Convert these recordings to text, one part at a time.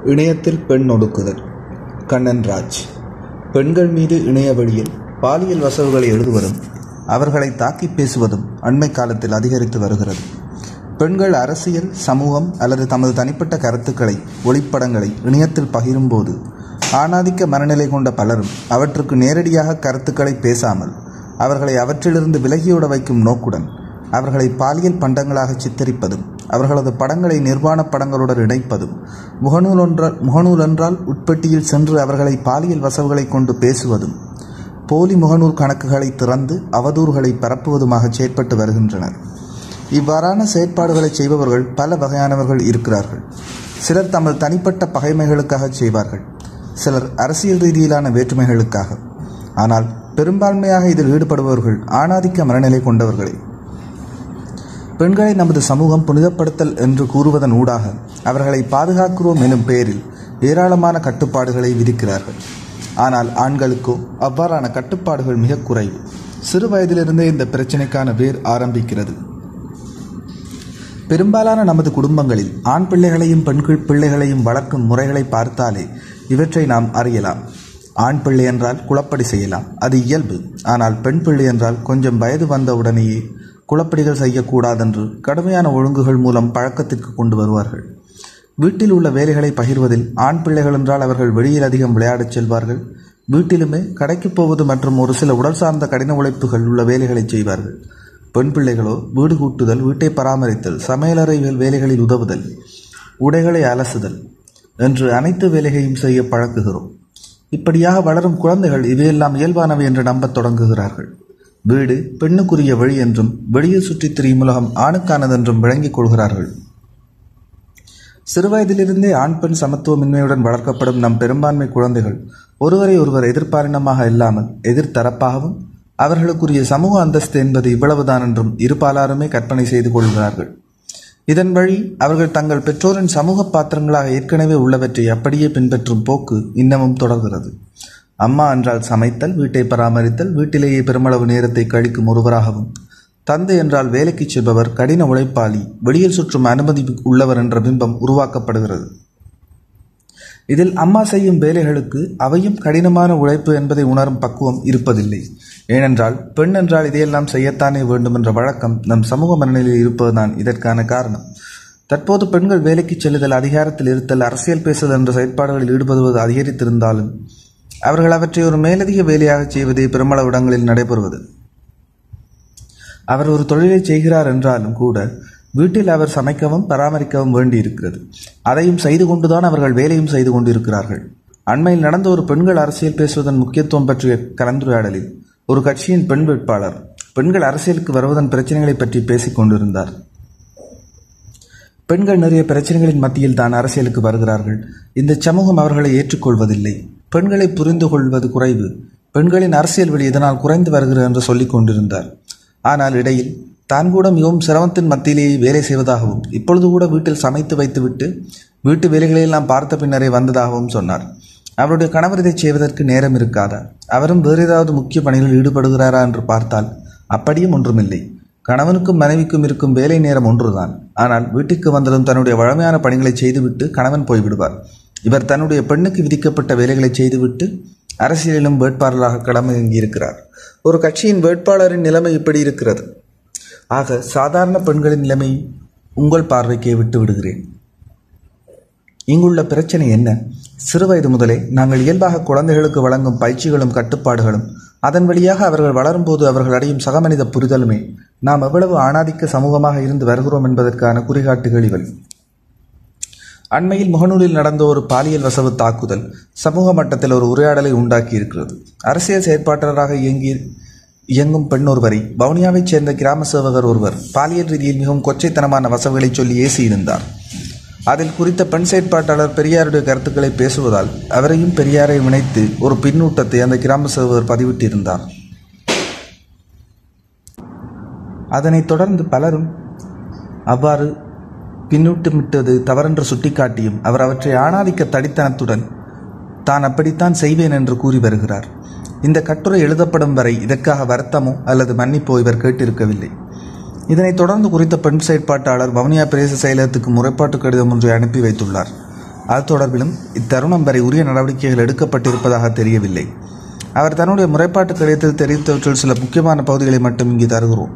இணையத்தில் பெண் ஒடுக்குதல் கண்ணன் ராஜ் பெண்கள் மீது இணைய வழியில் பாலியல் வசவுகளை எழுதுவதும் அவர்களை தாக்கி பேசுவதும் அண்மை காலத்தில் அதிகரித்து வருகிறது பெண்கள் அரசியல் சமூகம் அல்லது தமது தனிப்பட்ட கருத்துக்களை ஒளிப்படங்களை இணையத்தில் பகிரும்போது ஆணாதிக்க மனநிலை கொண்ட பலரும் அவற்றுக்கு நேரடியாக கருத்துக்களை பேசாமல் அவர்களை அவற்றிலிருந்து விலகியோட வைக்கும் நோக்குடன் அவர்களை பாலியல் பண்டங்களாக சித்தரிப்பதும் அவர்களது படங்களை நிர்வாண படங்களுடன் இணைப்பதும் முகநூல் ஒன்றால் முகநூல் என்றால் உட்பெட்டியில் சென்று அவர்களை பாலியல் வசவுகளை கொண்டு பேசுவதும் போலி முகநூல் கணக்குகளை திறந்து அவதூறுகளை பரப்புவதுமாக செயற்பட்டு வருகின்றனர் இவ்வாறான செயற்பாடுகளை செய்பவர்கள் பல வகையானவர்கள் இருக்கிறார்கள் சிலர் தமது தனிப்பட்ட பகைமைகளுக்காக செய்வார்கள் சிலர் அரசியல் ரீதியிலான வேற்றுமைகளுக்காக ஆனால் பெரும்பான்மையாக இதில் ஈடுபடுபவர்கள் ஆணாதிக்க மனநிலை கொண்டவர்களே பெண்களை நமது சமூகம் புனிதப்படுத்தல் என்று கூறுவதன் ஊடாக அவர்களை பாதுகாக்கிறோம் எனும் பெயரில் ஏராளமான கட்டுப்பாடுகளை விதிக்கிறார்கள் ஆனால் ஆண்களுக்கோ அவ்வாறான கட்டுப்பாடுகள் மிக குறைவு சிறு வயதிலிருந்தே இந்த பிரச்சினைக்கான வேர் ஆரம்பிக்கிறது பெரும்பாலான நமது குடும்பங்களில் ஆண் பிள்ளைகளையும் பெண்கள் பிள்ளைகளையும் வளர்க்கும் முறைகளை பார்த்தாலே இவற்றை நாம் அறியலாம் ஆண் பிள்ளை என்றால் குளப்படி செய்யலாம் அது இயல்பு ஆனால் பெண் பிள்ளை என்றால் கொஞ்சம் வயது வந்தவுடனேயே குளப்படிகள் செய்யக்கூடாதென்று கடுமையான ஒழுங்குகள் மூலம் பழக்கத்திற்கு கொண்டு வருவார்கள் வீட்டில் உள்ள வேலைகளை பகிர்வதில் ஆண் பிள்ளைகள் என்றால் அவர்கள் வெளியில் அதிகம் விளையாடச் செல்வார்கள் வீட்டிலுமே கடைக்கு போவது மற்றும் ஒரு சில உடல் சார்ந்த கடின உழைப்புகள் உள்ள வேலைகளை செய்வார்கள் பெண் பிள்ளைகளோ வீடு கூட்டுதல் வீட்டை பராமரித்தல் சமையலறை வேலைகளில் உதவுதல் உடைகளை அலசுதல் என்று அனைத்து வேலைகளையும் செய்ய பழக்குகிறோம் இப்படியாக வளரும் குழந்தைகள் இவையெல்லாம் இயல்பானவை என்று நம்பத் தொடங்குகிறார்கள் வீடு பெண்ணுக்குரிய வழி என்றும் வெளியில் சுற்றித் திரியும் உலகம் ஆணுக்கானதென்றும் விளங்கிக் கொள்கிறார்கள் சிறுவயதிலிருந்தே ஆண் பெண் சமத்துவமின்மையுடன் வளர்க்கப்படும் நம் பெரும்பான்மை குழந்தைகள் ஒருவரை ஒருவர் எதிர்பாலினமாக இல்லாமல் எதிர்த்தரப்பாகவும் அவர்களுக்குரிய சமூக அந்தஸ்து என்பது இவ்வளவுதான் என்றும் இருபாலாருமே கற்பனை செய்து கொள்கிறார்கள் இதன் வழி அவர்கள் தங்கள் பெற்றோரின் சமூக பாத்திரங்களாக ஏற்கனவே உள்ளவற்றை அப்படியே பின்பற்றும் போக்கு இன்னமும் தொடர்கிறது அம்மா என்றால் சமைத்தல் வீட்டை பராமரித்தல் வீட்டிலேயே பெருமளவு நேரத்தை கழிக்கும் ஒருவராகவும் தந்தை என்றால் வேலைக்கு செல்பவர் கடின உழைப்பாளி வெளியில் சுற்றும் அனுமதி உள்ளவர் என்ற பிம்பம் உருவாக்கப்படுகிறது இதில் அம்மா செய்யும் வேலைகளுக்கு அவையும் கடினமான உழைப்பு என்பதை உணரும் பக்குவம் இருப்பதில்லை ஏனென்றால் பெண் என்றால் இதையெல்லாம் செய்யத்தானே வேண்டும் என்ற வழக்கம் நம் சமூக மனநிலையில் இருப்பதுதான் இதற்கான காரணம் தற்போது பெண்கள் வேலைக்கு செல்லுதல் அதிகாரத்தில் இருத்தல் அரசியல் பேசுதல் என்ற செயற்பாடுகளில் ஈடுபடுவது அதிகரித்திருந்தாலும் அவர்கள் அவற்றை ஒரு மேலதிக வேலையாக செய்வதே பெருமளவு இடங்களில் நடைபெறுவது அவர் ஒரு தொழிலை செய்கிறார் என்றாலும் கூட வீட்டில் அவர் சமைக்கவும் பராமரிக்கவும் வேண்டியிருக்கிறது அதையும் செய்து கொண்டுதான் அவர்கள் வேலையும் செய்து கொண்டிருக்கிறார்கள் அண்மையில் நடந்த ஒரு பெண்கள் அரசியல் பேசுவதன் முக்கியத்துவம் பற்றிய கலந்துரையாடலில் ஒரு கட்சியின் பெண் வேட்பாளர் பெண்கள் அரசியலுக்கு வருவதன் பிரச்சனைகளை பற்றி பேசிக் கொண்டிருந்தார் பெண்கள் நிறைய பிரச்சனைகளின் மத்தியில் தான் அரசியலுக்கு வருகிறார்கள் இந்த சமூகம் அவர்களை ஏற்றுக்கொள்வதில்லை பெண்களை புரிந்து கொள்வது குறைவு பெண்களின் அரசியல் வழி இதனால் குறைந்து வருகிறது என்று சொல்லிக் கொண்டிருந்தார் ஆனால் இடையில் தான் கூட மிகவும் சிரமத்தின் மத்தியிலேயே வேலை செய்வதாகவும் இப்பொழுது கூட வீட்டில் சமைத்து வைத்துவிட்டு வீட்டு வேலைகளையெல்லாம் பார்த்த பின்னரே வந்ததாகவும் சொன்னார் அவருடைய கணவர் இதை செய்வதற்கு நேரம் இருக்காதா அவரும் வேறு ஏதாவது முக்கிய பணிகளில் ஈடுபடுகிறாரா என்று பார்த்தால் அப்படியும் ஒன்றுமில்லை கணவனுக்கும் மனைவிக்கும் இருக்கும் வேலை நேரம் ஒன்றுதான் ஆனால் வீட்டுக்கு வந்ததும் தன்னுடைய வழமையான பணிகளை செய்துவிட்டு கணவன் போய்விடுவார் இவர் தன்னுடைய பெண்ணுக்கு விதிக்கப்பட்ட வேலைகளை செய்துவிட்டு அரசியலிலும் வேட்பாளராக களமிறங்கியிருக்கிறார் ஒரு கட்சியின் வேட்பாளரின் நிலைமை இப்படி இருக்கிறது ஆக சாதாரண பெண்களின் நிலைமை உங்கள் பார்வைக்கே விட்டு விடுகிறேன் இங்குள்ள பிரச்சனை என்ன சிறுவயது முதலே நாங்கள் இயல்பாக குழந்தைகளுக்கு வழங்கும் பயிற்சிகளும் கட்டுப்பாடுகளும் அதன் வழியாக அவர்கள் வளரும்போது அவர்கள் அடையும் சகமனித புரிதலுமே நாம் எவ்வளவு ஆணாதிக்க சமூகமாக இருந்து வருகிறோம் என்பதற்கான குறிகாட்டுகள் இவை அண்மையில் முகநூலில் நடந்த ஒரு பாலியல் வசவு தாக்குதல் சமூக மட்டத்தில் ஒரு உரையாடலை உண்டாக்கி இருக்கிறது அரசியல் செயற்பாட்டாளராக இயங்கி இயங்கும் பெண் ஒருவரை வவுனியாவைச் சேர்ந்த கிராம சேவகர் ஒருவர் பாலியல் ரீதியில் மிகவும் கொச்சைத்தனமான வசவுகளை சொல்லி ஏசியிருந்தார் அதில் குறித்த பெண் செயற்பாட்டாளர் பெரியாருடைய கருத்துக்களை பேசுவதால் அவரையும் பெரியாரை இணைத்து ஒரு பின்னூட்டத்தை அந்த கிராம சேவகர் பதிவிட்டிருந்தார் அதனைத் தொடர்ந்து பலரும் அவ்வாறு பின்னூட்டமிட்டது தவறென்று சுட்டிக்காட்டியும் அவர் அவற்றை ஆணாதிக்க தடித்தனத்துடன் தான் அப்படித்தான் செய்வேன் என்று கூறி வருகிறார் இந்த கட்டுரை எழுதப்படும் வரை இதற்காக வருத்தமோ அல்லது மன்னிப்போ இவர் கேட்டிருக்கவில்லை இதனைத் தொடர்ந்து குறித்த பெண் செயற்பாட்டாளர் வவுனியா பிரதேச செயலகத்துக்கு முறைப்பாட்டு கடிதம் ஒன்றை அனுப்பி வைத்துள்ளார் அது தொடர்பிலும் இத்தருணம் வரை உரிய நடவடிக்கைகள் எடுக்கப்பட்டிருப்பதாக தெரியவில்லை அவர் தன்னுடைய முறைப்பாட்டு கடிதத்தில் தெரிவித்தவற்றில் சில முக்கியமான பகுதிகளை மட்டும் இங்கு தருகிறோம்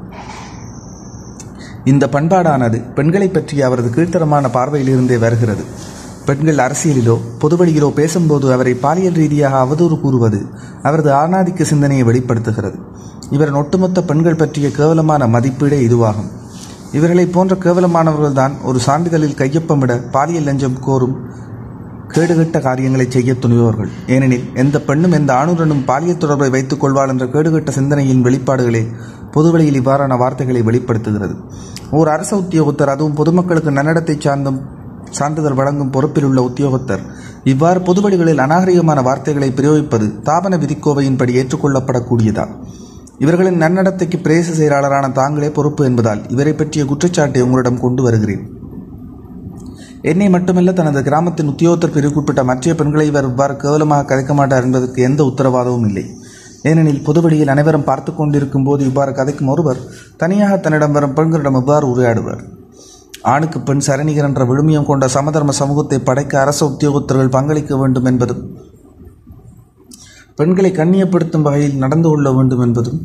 இந்த பண்பாடானது பெண்களை பற்றிய அவரது கீழ்த்தரமான பார்வையிலிருந்தே வருகிறது பெண்கள் அரசியலிலோ பொதுவழியிலோ பேசும்போது அவரை பாலியல் ரீதியாக அவதூறு கூறுவது அவரது ஆணாதிக்க சிந்தனையை வெளிப்படுத்துகிறது இவரின் ஒட்டுமொத்த பெண்கள் பற்றிய கேவலமான மதிப்பீடே இதுவாகும் இவர்களை போன்ற கேவலமானவர்கள்தான் ஒரு சான்றிதழில் கையொப்பமிட பாலியல் லஞ்சம் கோரும் கேடுகட்ட காரியங்களை செய்ய துணிபவர்கள் ஏனெனில் எந்த பெண்ணும் எந்த ஆணுடனும் பாலியல் தொடர்பை வைத்துக் கொள்வாள் என்ற கேடுகட்ட சிந்தனையின் வெளிப்பாடுகளே பொதுவெளியில் இவ்வாறான வார்த்தைகளை வெளிப்படுத்துகிறது ஓர் அரச உத்தியோகத்தர் அதுவும் பொதுமக்களுக்கு நன்னடத்தை சார்ந்தும் சான்றிதழ் வழங்கும் பொறுப்பில் உள்ள உத்தியோகத்தர் இவ்வாறு பொதுவெளிகளில் அநாகரிகமான வார்த்தைகளை பிரயோகிப்பது தாபன விதிக்கோவையின்படி ஏற்றுக்கொள்ளப்படக்கூடியதா இவர்களின் நன்னடத்தைக்கு பிரேச செயலாளரான தாங்களே பொறுப்பு என்பதால் இவரை பற்றிய குற்றச்சாட்டை உங்களிடம் கொண்டு வருகிறேன் என்னை மட்டுமல்ல தனது கிராமத்தின் உத்தியோகத்தர் பிரிவுக்குட்பட்ட மற்ற பெண்களை இவர் இவ்வாறு கேவலமாக கதைக்க மாட்டார் என்பதற்கு எந்த உத்தரவாதமும் இல்லை ஏனெனில் பொதுவெளியில் அனைவரும் பார்த்து கொண்டிருக்கும் போது இவ்வாறு கதைக்கும் ஒருவர் தனியாக தன்னிடம் வரும் பெண்களிடம் இவ்வாறு உரையாடுவர் ஆணுக்கு பெண் சரணிகர் என்ற விழுமியம் கொண்ட சமதர்ம சமூகத்தை படைக்க அரச உத்தியோகத்தர்கள் பங்களிக்க வேண்டும் என்பதும் பெண்களை கண்ணியப்படுத்தும் வகையில் நடந்து கொள்ள வேண்டும் என்பதும்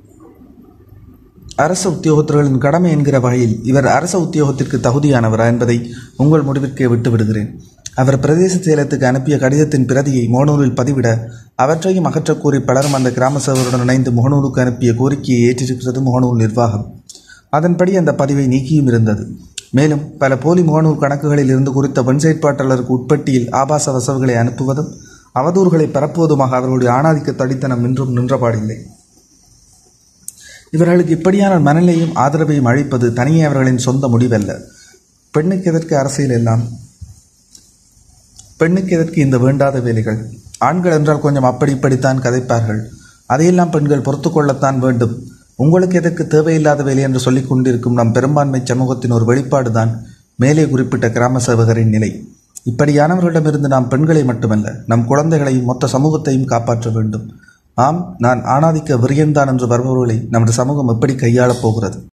அரச உத்தியோகத்தர்களின் கடமை என்கிற வகையில் இவர் அரச உத்தியோகத்திற்கு தகுதியானவரா என்பதை உங்கள் முடிவிற்கே விட்டுவிடுகிறேன் அவர் பிரதேச செயலத்துக்கு அனுப்பிய கடிதத்தின் பிரதியை முகநூலில் பதிவிட அவற்றையும் அகற்றக் கோரி பலரும் அந்த கிராம சேவருடன் இணைந்து முகநூலுக்கு அனுப்பிய கோரிக்கையை ஏற்றிருக்கிறது முகநூல் நிர்வாகம் அதன்படி அந்த பதிவை நீக்கியும் இருந்தது மேலும் பல போலி முகநூல் கணக்குகளில் இருந்து குறித்த பெண் செயற்பாட்டாளருக்கு உட்பட்டியில் ஆபாச வசவுகளை அனுப்புவதும் அவதூறுகளை பரப்புவதுமாக அவர்களுடைய ஆணாதிக்க தடித்தனம் இன்றும் நின்றபாடில்லை இவர்களுக்கு இப்படியான மனநிலையும் ஆதரவையும் அளிப்பது தனியே அவர்களின் சொந்த முடிவல்ல பெண்ணுக்கு எதற்கு அரசியல் எல்லாம் பெண்ணுக்கு எதற்கு இந்த வேண்டாத வேலைகள் ஆண்கள் என்றால் கொஞ்சம் அப்படி இப்படித்தான் கதைப்பார்கள் அதையெல்லாம் பெண்கள் பொறுத்து கொள்ளத்தான் வேண்டும் உங்களுக்கு எதற்கு தேவையில்லாத வேலை என்று சொல்லிக் கொண்டிருக்கும் நம் பெரும்பான்மை சமூகத்தின் ஒரு வெளிப்பாடுதான் மேலே குறிப்பிட்ட கிராம சேவகரின் நிலை இப்படியானவர்களிடமிருந்து நாம் பெண்களை மட்டுமல்ல நம் குழந்தைகளையும் மொத்த சமூகத்தையும் காப்பாற்ற வேண்டும் ஆம் நான் ஆணாதிக்க விரியன்தான் என்று வருபவர்களை நமது சமூகம் எப்படி கையாளப் போகிறது